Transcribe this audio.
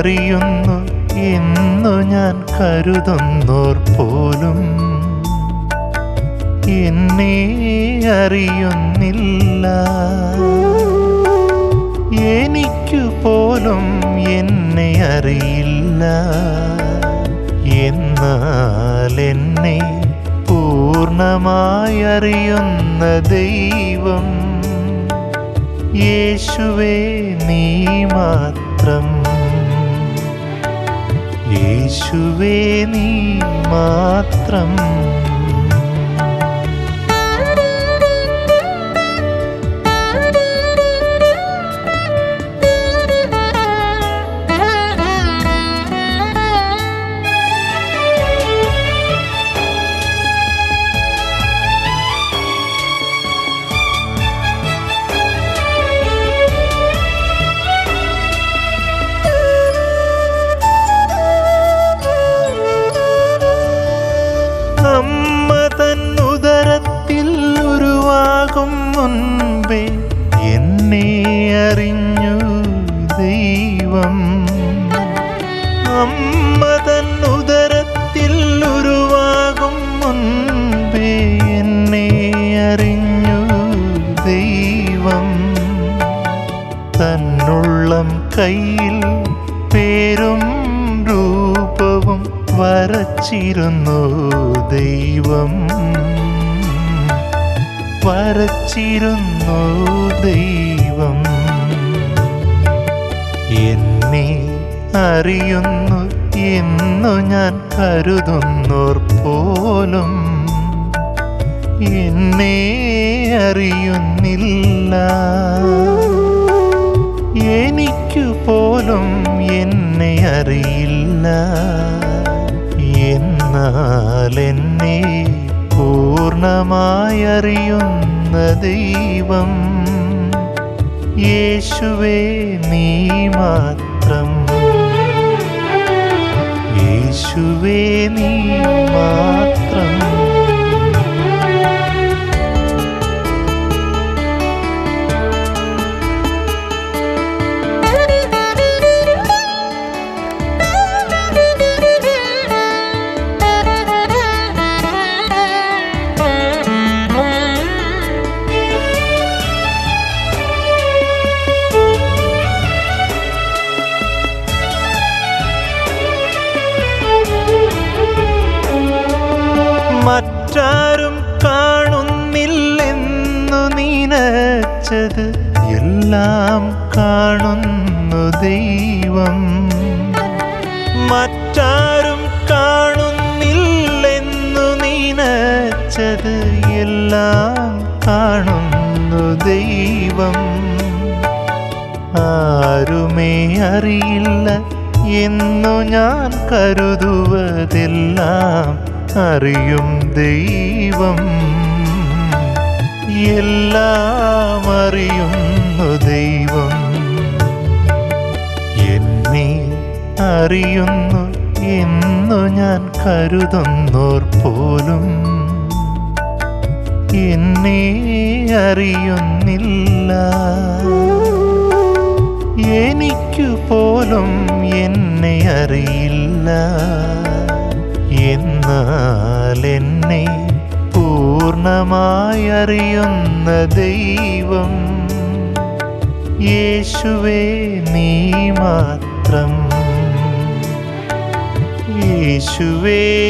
അറിയുന്നു എന്നു ഞാൻ കരുതുന്നോർ പോലും എന്നെ അറിയുന്നില്ല എനിക്കു പോലും എന്നെ അറിയില്ല എന്നാൽ എന്നെ പൂർണ്ണമായി അറിയുന്ന ദൈവം യേശുവേ നീ മാത്രം യേശുവേ നീ മാത്രം അമ്മ തന്നുദരത്തിൽ ഉരുവാകും മുൻപേ എന്നെ അറിഞ്ഞു ദൈവം അമ്മ തന്നുദരത്തിൽ ഉരുവാകും മുൻപേ എന്നെ അറിഞ്ഞു ദൈവം തന്നുള്ളം കയ്യിൽ പേരും രൂപവും വരച്ചിരുന്നു ദൈവം വരച്ചിരുന്നു ദൈവം എന്നെ അറിയുന്നു എന്നു ഞാൻ കരുതുന്നോർ പോലും എന്നെ അറിയുന്നില്ല എനിക്കു പോലും എന്നെ അറിയില്ല എന്നാൽ എന്നെ പൂർണ്ണമായി അറിയുന്ന ദൈവം യേശുവേ നീ മാത്രം യേശുവേ നീ മാത്രം മറ്റാരും കാണുന്നില്ലെന്നു നീനച്ചത് എല്ലാം കാണുന്നു ദൈവം മറ്റാരും കാണുന്നില്ലെന്നു നീനച്ചത് എല്ലാം കാണുന്നു ദൈവം ആരുമേ അറിയില്ല എന്നു ഞാൻ കരുതുവതെല്ലാം അറിയും ദൈവം എല്ലാം അറിയുന്നു ദൈവം എന്നെ അറിയുന്നു എന്നു ഞാൻ കരുതുന്നോർ പോലും എന്നെ അറിയുന്നില്ല എനിക്കു പോലും എന്നെ അറിയില്ല എന്നാൽ എന്നെ പൂർണ്ണമായി അറിയുന്ന ദൈവം യേശുവേ നീ മാത്രം യേശുവേ